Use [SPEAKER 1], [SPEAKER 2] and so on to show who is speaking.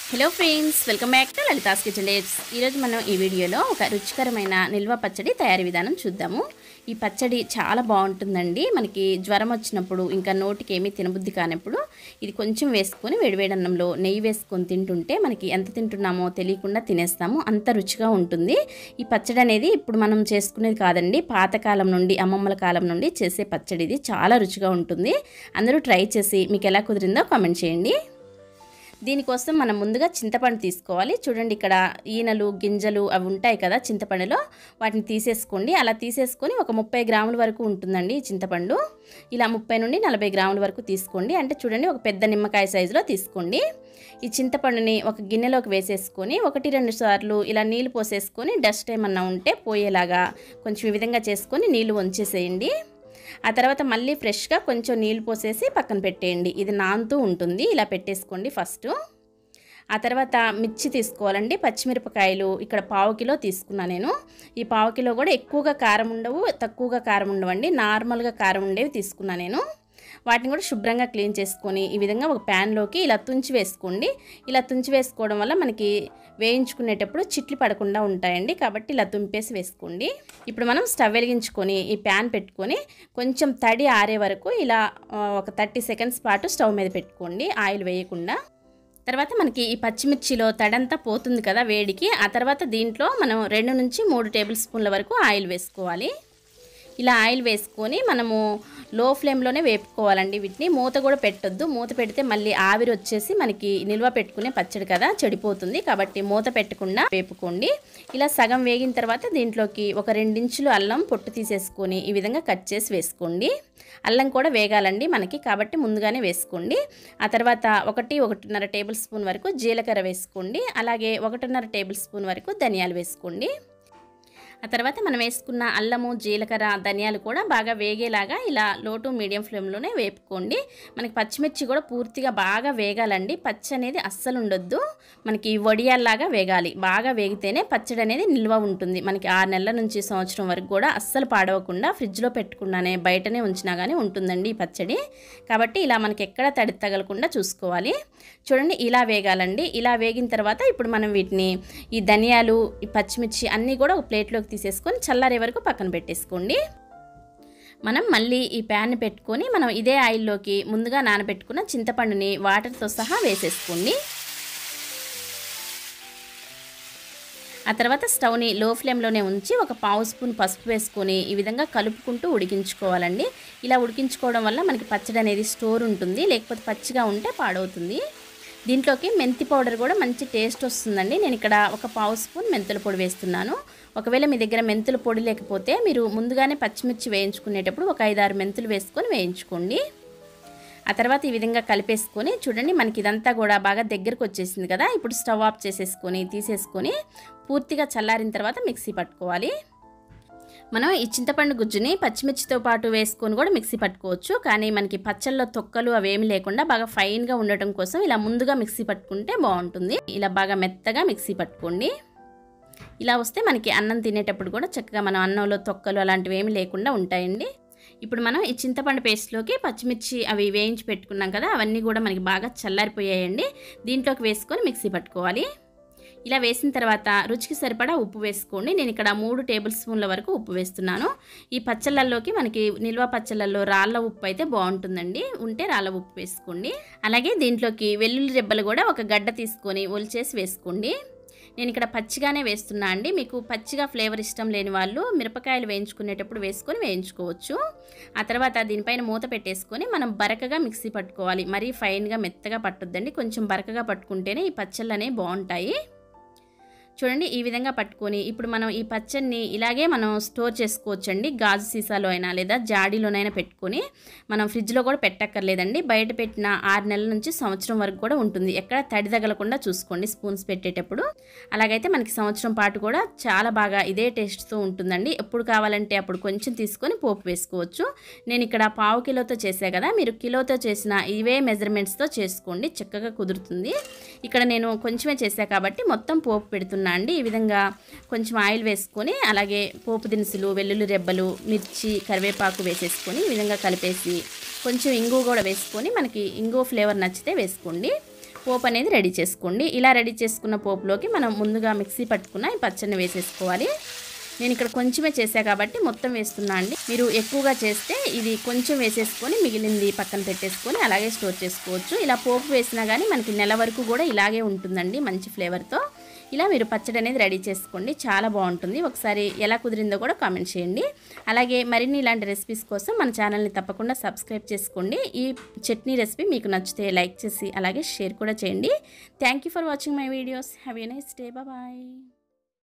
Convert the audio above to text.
[SPEAKER 1] hello friends welcome back to Lalitha's kitchen dates ఈరోజు మనం ఈ వీడియోలో ఒక రుచికరమైన నిల్వ పచ్చడి తయారీ విధానం చూద్దాము ఈ పచ్చడి చాలా బాగుంటుందండి మనకి జ్వరం వచ్చినప్పుడు ఇంకా నోటికి ఏమీ తినబుద్ధి కానప్పుడు ఇది కొంచెం వేసుకొని వేడివేడి అన్నంలో నెయ్యి వేసుకొని తింటుంటే మనకి ఎంత తింటున్నామో తెలియకుండా తినేస్తాము అంత రుచిగా ఉంటుంది ఈ పచ్చడి అనేది ఇప్పుడు మనం చేసుకునేది కాదండి పాతకాలం నుండి అమ్మమ్మల కాలం నుండి చేసే పచ్చడి ఇది చాలా రుచిగా ఉంటుంది అందరూ ట్రై చేసి మీకు ఎలా కుదిరిందో కామెంట్ చేయండి దీనికోసం మనం ముందుగా చింతపండు తీసుకోవాలి చూడండి ఇక్కడ ఈనలు గింజలు అవి ఉంటాయి కదా చింతపండులో వాటిని తీసేసుకోండి అలా తీసేసుకొని ఒక ముప్పై గ్రాముల వరకు ఉంటుందండి ఈ చింతపండు ఇలా ముప్పై నుండి నలభై గ్రాముల వరకు తీసుకోండి అంటే చూడండి ఒక పెద్ద నిమ్మకాయ సైజులో తీసుకోండి ఈ చింతపండుని ఒక గిన్నెలోకి వేసేసుకొని ఒకటి రెండు సార్లు ఇలా నీళ్ళు పోసేసుకొని డస్ట్ ఏమన్నా ఉంటే పోయేలాగా కొంచెం ఈ విధంగా చేసుకొని నీళ్ళు వంచేసేయండి ఆ తర్వాత మళ్ళీ ఫ్రెష్గా కొంచెం నీళ్ళు పోసేసి పక్కన పెట్టేయండి ఇది నానుతూ ఉంటుంది ఇలా పెట్టేసుకోండి ఫస్ట్ ఆ తర్వాత మిర్చి తీసుకోవాలండి పచ్చిమిరపకాయలు ఇక్కడ పావు కిలో తీసుకున్నా నేను ఈ పావు కిలో కూడా ఎక్కువగా కారం ఉండవు తక్కువగా కారం ఉండవండి నార్మల్గా కారం ఉండేవి తీసుకున్నా నేను వాటిని కూడా శుభ్రంగా క్లీన్ చేసుకొని ఈ విధంగా ఒక ప్యాన్లోకి ఇలా తుంచి వేసుకోండి ఇలా తుంచి వేసుకోవడం వల్ల మనకి వేయించుకునేటప్పుడు చిట్లు పడకుండా ఉంటాయండి కాబట్టి ఇలా తుంపేసి వేసుకోండి ఇప్పుడు మనం స్టవ్ వెలిగించుకొని ఈ ప్యాన్ పెట్టుకొని కొంచెం తడి ఆరే వరకు ఇలా ఆ, ఒక థర్టీ సెకండ్స్ పాటు స్టవ్ మీద పెట్టుకోండి ఆయిల్ వేయకుండా తర్వాత మనకి ఈ పచ్చిమిర్చిలో తడంతా పోతుంది కదా వేడికి ఆ తర్వాత దీంట్లో మనం రెండు నుంచి మూడు టేబుల్ స్పూన్ల వరకు ఆయిల్ వేసుకోవాలి ఇలా ఆయిల్ వేసుకొని మనము లో ఫ్లేమ్లోనే వేపుకోవాలండి వీటిని మూత కూడా పెట్టొద్దు మూత పెడితే మళ్ళీ ఆవిరి వచ్చేసి మనకి నిల్వ పెట్టుకునే పచ్చడి కదా చెడిపోతుంది కాబట్టి మూత పెట్టకుండా వేపుకోండి ఇలా సగం వేగిన తర్వాత దీంట్లోకి ఒక రెండించులు అల్లం పొట్టు తీసేసుకొని ఈ విధంగా కట్ చేసి వేసుకోండి అల్లం కూడా వేగాలండి మనకి కాబట్టి ముందుగానే వేసుకోండి ఆ తర్వాత ఒకటి ఒకటిన్నర టేబుల్ స్పూన్ వరకు జీలకర్ర వేసుకోండి అలాగే ఒకటిన్నర టేబుల్ స్పూన్ వరకు ధనియాలు వేసుకోండి ఆ తర్వాత మనం వేసుకున్న అల్లము జీలకర్ర ధనియాలు కూడా బాగా వేగేలాగా ఇలా లో టు మీడియం ఫ్లేమ్లోనే వేపుకోండి మనకి పచ్చిమిర్చి కూడా పూర్తిగా బాగా వేగాలండి పచ్చి అనేది అస్సలు ఉండొద్దు మనకి వడియాల్లాగా వేగాలి బాగా వేగితేనే పచ్చడి అనేది నిల్వ ఉంటుంది మనకి ఆరు నెలల నుంచి సంవత్సరం వరకు కూడా అస్సలు పాడవకుండా ఫ్రిడ్జ్లో పెట్టుకున్నానే బయటనే ఉంచినా కానీ ఉంటుందండి ఈ పచ్చడి కాబట్టి ఇలా మనకి ఎక్కడ తడి తగలకుండా చూసుకోవాలి చూడండి ఇలా వేగాలండి ఇలా వేగిన తర్వాత ఇప్పుడు మనం వీటిని ఈ ధనియాలు ఈ పచ్చిమిర్చి అన్నీ కూడా ఒక ప్లేట్లోకి తీసేసుకొని చల్లారే వరకు పక్కన పెట్టేసుకోండి మనం మళ్ళీ ఈ ప్యాన్ పెట్టుకొని మనం ఇదే ఆయిల్లోకి ముందుగా నానబెట్టుకున్న చింతపండుని వాటర్తో సహా వేసేసుకోండి ఆ తర్వాత స్టవ్ని లో ఫ్లేమ్లోనే ఉంచి ఒక పావు స్పూన్ పసుపు వేసుకొని ఈ విధంగా కలుపుకుంటూ ఉడికించుకోవాలండి ఇలా ఉడికించుకోవడం వల్ల మనకి పచ్చడి అనేది స్టోర్ ఉంటుంది లేకపోతే పచ్చిగా ఉంటే పాడవుతుంది దీంట్లోకి మెంతి పౌడర్ కూడా మంచి టేస్ట్ వస్తుందండి నేను ఇక్కడ ఒక పావు స్పూన్ మెంతుల పొడి వేస్తున్నాను ఒకవేళ మీ దగ్గర మెంతుల పొడి లేకపోతే మీరు ముందుగానే పచ్చిమిర్చి వేయించుకునేటప్పుడు ఒక ఐదారు మెంతులు వేసుకొని వేయించుకోండి ఆ తర్వాత ఈ విధంగా కలిపేసుకొని చూడండి మనకి ఇదంతా కూడా బాగా దగ్గరకు వచ్చేసింది కదా ఇప్పుడు స్టవ్ ఆఫ్ చేసేసుకొని తీసేసుకొని పూర్తిగా చల్లారిన తర్వాత మిక్సీ పట్టుకోవాలి మనం ఈ చింతపండు గుజ్జుని పచ్చిమిర్చితో పాటు వేసుకొని కూడా మిక్సీ పట్టుకోవచ్చు కానీ మనకి పచ్చళ్ళలో తొక్కలు అవేమి లేకుండా బాగా ఫైన్గా ఉండటం కోసం ఇలా ముందుగా మిక్సీ పట్టుకుంటే బాగుంటుంది ఇలా బాగా మెత్తగా మిక్సీ పట్టుకోండి ఇలా వస్తే మనకి అన్నం తినేటప్పుడు కూడా చక్కగా మనం అన్నంలో తొక్కలు అలాంటివి ఏమి లేకుండా ఉంటాయండి ఇప్పుడు మనం ఈ చింతపండు పేస్ట్లోకి పచ్చిమిర్చి అవి వేయించి పెట్టుకున్నాం కదా అవన్నీ కూడా మనకి బాగా చల్లారిపోయాయండి దీంట్లోకి వేసుకొని మిక్సీ పట్టుకోవాలి ఇలా వేసిన తర్వాత రుచికి సరిపడా ఉప్పు వేసుకోండి నేను ఇక్కడ మూడు టేబుల్ స్పూన్ల వరకు ఉప్పు వేస్తున్నాను ఈ పచ్చళ్ళల్లోకి మనకి నిల్వ పచ్చళ్ళల్లో రాళ్ళ ఉప్పు అయితే బాగుంటుందండి ఉంటే రాళ్ళ ఉప్పు వేసుకోండి అలాగే దీంట్లోకి వెల్లుల్లి రెబ్బలు కూడా ఒక గడ్డ తీసుకొని ఒలిచేసి వేసుకోండి నేను ఇక్కడ పచ్చిగానే వేస్తున్నా అండి మీకు పచ్చిగా ఫ్లేవర్ ఇష్టం లేని వాళ్ళు మిరపకాయలు వేయించుకునేటప్పుడు వేసుకొని వేయించుకోవచ్చు ఆ తర్వాత దీనిపైన మూత పెట్టేసుకొని మనం బరకగా మిక్సీ పట్టుకోవాలి మరీ ఫైన్గా మెత్తగా పట్టొద్దండి కొంచెం బరకగా పట్టుకుంటేనే ఈ పచ్చళ్ళు అనేవి బాగుంటాయి చూడండి ఈ విధంగా పట్టుకొని ఇప్పుడు మనం ఈ పచ్చడిని ఇలాగే మనం స్టోర్ చేసుకోవచ్చండి గాజు సీసాలో అయినా లేదా జాడీలోనైనా పెట్టుకొని మనం ఫ్రిడ్జ్లో కూడా పెట్టక్కర్లేదండి బయట పెట్టిన ఆరు నెలల నుంచి సంవత్సరం వరకు కూడా ఉంటుంది ఎక్కడ తడి తగలకుండా చూసుకోండి స్పూన్స్ పెట్టేటప్పుడు అలాగైతే మనకి సంవత్సరం పాటు కూడా చాలా బాగా ఇదే టేస్ట్తో ఉంటుందండి ఎప్పుడు కావాలంటే అప్పుడు కొంచెం తీసుకొని పోపు వేసుకోవచ్చు నేను ఇక్కడ పావు కిలోతో చేసా కదా మీరు కిలోతో చేసిన ఇవే మెజర్మెంట్స్తో చేసుకోండి చక్కగా కుదురుతుంది ఇక్కడ నేను కొంచెమే చేసా కాబట్టి మొత్తం పోపు పెడుతున్నా అండి ఈ విధంగా కొంచెం ఆయిల్ వేసుకొని అలాగే పోపు దినుసులు వెల్లుల్లి రెబ్బలు మిర్చి కరివేపాకు వేసేసుకొని ఈ విధంగా కలిపేసి కొంచెం ఇంగువ కూడా వేసుకొని మనకి ఇంగువ ఫ్లేవర్ నచ్చితే వేసుకోండి పోపు అనేది రెడీ చేసుకోండి ఇలా రెడీ చేసుకున్న పోపులోకి మనం ముందుగా మిక్సీ పట్టుకున్న ఈ పచ్చడిని వేసేసుకోవాలి నేను ఇక్కడ కొంచెమే చేసా కాబట్టి మొత్తం వేస్తున్నా అండి మీరు ఎక్కువగా చేస్తే ఇది కొంచెం వేసేసుకొని మిగిలింది పక్కన పెట్టేసుకొని అలాగే స్టోర్ చేసుకోవచ్చు ఇలా పోపు వేసినా కానీ మనకి నెల వరకు కూడా ఇలాగే ఉంటుందండి మంచి ఫ్లేవర్తో ఇలా మీరు పచ్చడి అనేది రెడీ చేసుకోండి చాలా బాగుంటుంది ఒకసారి ఎలా కుదిరిందో కూడా కామెంట్ చేయండి అలాగే మరిన్ని ఇలాంటి రెసిపీస్ కోసం మన ఛానల్ని తప్పకుండా సబ్స్క్రైబ్ చేసుకోండి ఈ చట్నీ రెసిపీ మీకు నచ్చితే లైక్ చేసి అలాగే షేర్ కూడా చేయండి thank you for watching my videos have a nice day bye